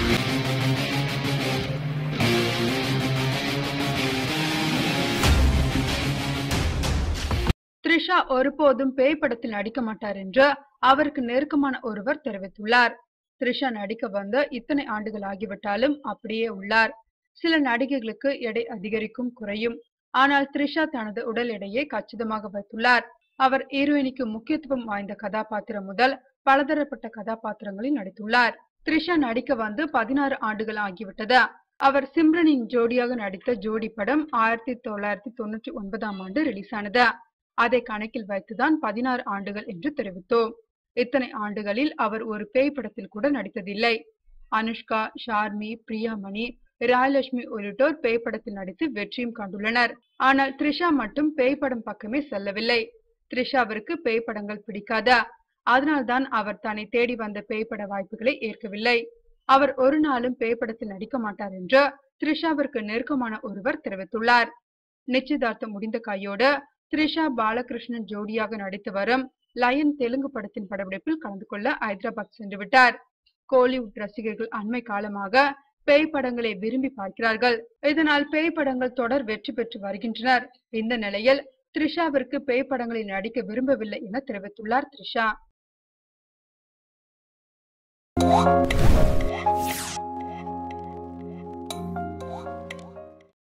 த்ரிஷா ஒருபோதும் பேய் படத்தில் நடிக்க மாட்டார் என்று அவருக்கு நெருக்கமான ஒருவர் தெரிவித்துள்ளார் த்ரிஷா நடிக்க வந்து இத்தனை ஆண்டுகள் ஆகிவிட்டாலும் அப்படியே உள்ளார் சில நடிகைகளுக்கு எடை அதிகரிக்கும் குறையும் ஆனால் த்ரிஷா தனது உடல் எடையை கச்சிதமாக வைத்துள்ளார் அவர் ஹீரோயினிக்கு முக்கியத்துவம் வாய்ந்த கதாபாத்திரம் முதல் பலதரப்பட்ட கதாபாத்திரங்களில் நடித்துள்ளார் த்ரிஷா நடிக்க வந்து பதினாறு ஆண்டுகள் ஆகிவிட்டது அவர் சிம்ரனின் ஜோடியாக நடித்த ஜோடி படம் ஆயிரத்தி தொள்ளாயிரத்தி தொண்ணூற்றி ஒன்பதாம் ஆண்டு ரிலீஸ் ஆனது அதை கணக்கில் வைத்துதான் பதினாறு ஆண்டுகள் என்று தெரிவித்தோம் இத்தனை ஆண்டுகளில் அவர் ஒரு பேய் படத்தில் கூட நடித்ததில்லை அனுஷ்கா ஷார்மி பிரியாமணி ராயலட்சுமி உள்ளிட்டோர் பேய் படத்தில் நடித்து வெற்றியும் கண்டுள்ளனர் ஆனால் த்ரிஷா மட்டும் பேய் படம் பக்கமே செல்லவில்லை த்ரிஷாவிற்கு பேய் படங்கள் பிடிக்காத அதனால்தான் அவர் தன்னை தேடி வந்த பேய் பட வாய்ப்புகளை ஏற்கவில்லை அவர் ஒரு நாளும் பேய் படத்தில் நடிக்க மாட்டார் என்று த்ரிஷாவிற்கு நெருக்கமான ஒருவர் தெரிவித்துள்ளார் நிச்சயதார்த்தம் முடிந்த கையோடு த்ரிஷா பாலகிருஷ்ணன் ஜோடியாக நடித்து வரும் லயன் தெலுங்கு படத்தின் படப்பிடிப்பில் கலந்து கொள்ள ஹைதராபாத் சென்று விட்டார் கோலிவுட் ரசிகர்கள் அண்மை காலமாக பேய் படங்களை விரும்பி பார்க்கிறார்கள் இதனால் பேய் படங்கள் தொடர் வெற்றி பெற்று வருகின்றனர் இந்த நிலையில் த்ரிஷாவிற்கு பேய் படங்களில் நடிக்க விரும்பவில்லை என தெரிவித்துள்ளார் த்ரிஷா